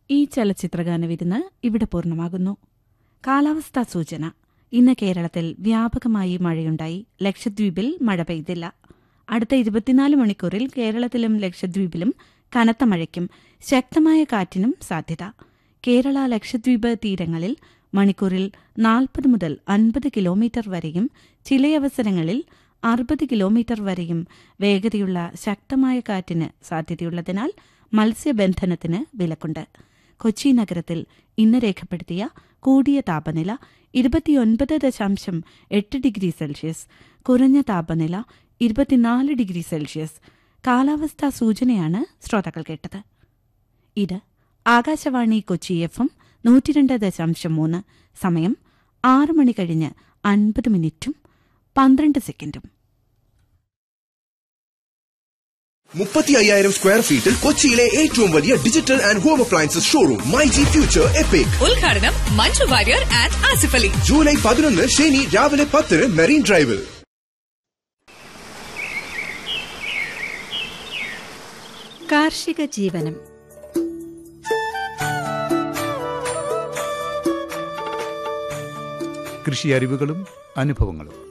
ഈ ചലച്ചിത്രഗാന വിരുന്ന് ഇവിടെ പൂർണ്ണമാകുന്നു കാലാവസ്ഥാ സൂചന ഇന്ന് കേരളത്തിൽ വ്യാപകമായി മഴയുണ്ടായി ലക്ഷദ്വീപിൽ മഴ പെയ്തില്ല അടുത്ത ഇരുപത്തിനാല് മണിക്കൂറിൽ കേരളത്തിലും ലക്ഷദ്വീപിലും കനത്ത മഴയ്ക്കും ശക്തമായ കാറ്റിനും സാധ്യത കേരള ലക്ഷദ്വീപ് തീരങ്ങളിൽ മണിക്കൂറിൽ നാൽപ്പത് മുതൽ അൻപത് കിലോമീറ്റർ വരെയും ചിലയവസരങ്ങളിൽ അറുപത് കിലോമീറ്റർ വരെയും വേഗതയുള്ള ശക്തമായ കാറ്റിന് സാധ്യതയുള്ളതിനാൽ മത്സ്യബന്ധനത്തിന് വിലക്കുണ്ട് കൊച്ചി നഗരത്തിൽ ഇന്ന് രേഖപ്പെടുത്തിയ കൂടിയ താപനില ഇരുപത്തിയൊൻപത് ദശാംശം എട്ട് ഡിഗ്രി സെൽഷ്യസ് കുറഞ്ഞ താപനില ഇരുപത്തിനാല് ഡിഗ്രി സെൽഷ്യസ് കാലാവസ്ഥാ സൂചനയാണ് ശ്രോതാക്കൾ കേട്ടത് ഇത് ആകാശവാണി കൊച്ചി എഫ് എം നൂറ്റിരണ്ട് ദശാംശം മൂന്ന് സമയം ആറ് മണി കഴിഞ്ഞ് അൻപത് മിനിറ്റും പന്ത്രണ്ട് സെക്കൻഡും മുപ്പത്തി അയ്യായിരം സ്ക്വയർ ഫീറ്റിൽ കൊച്ചിയിലെ ഏറ്റവും വലിയ digital and home appliances showroom my G future epic ഉദ്ഘാടനം മഞ്ജു വാര്യർ ആൻഡ് ആസിഫ് അലി ജൂലൈ പതിനൊന്ന് ശനി രാവിലെ പത്തിന് മെറീൻ ഡ്രൈവിൽ കാർഷിക ജീവനം കൃഷി അറിവുകളും അനുഭവങ്ങളും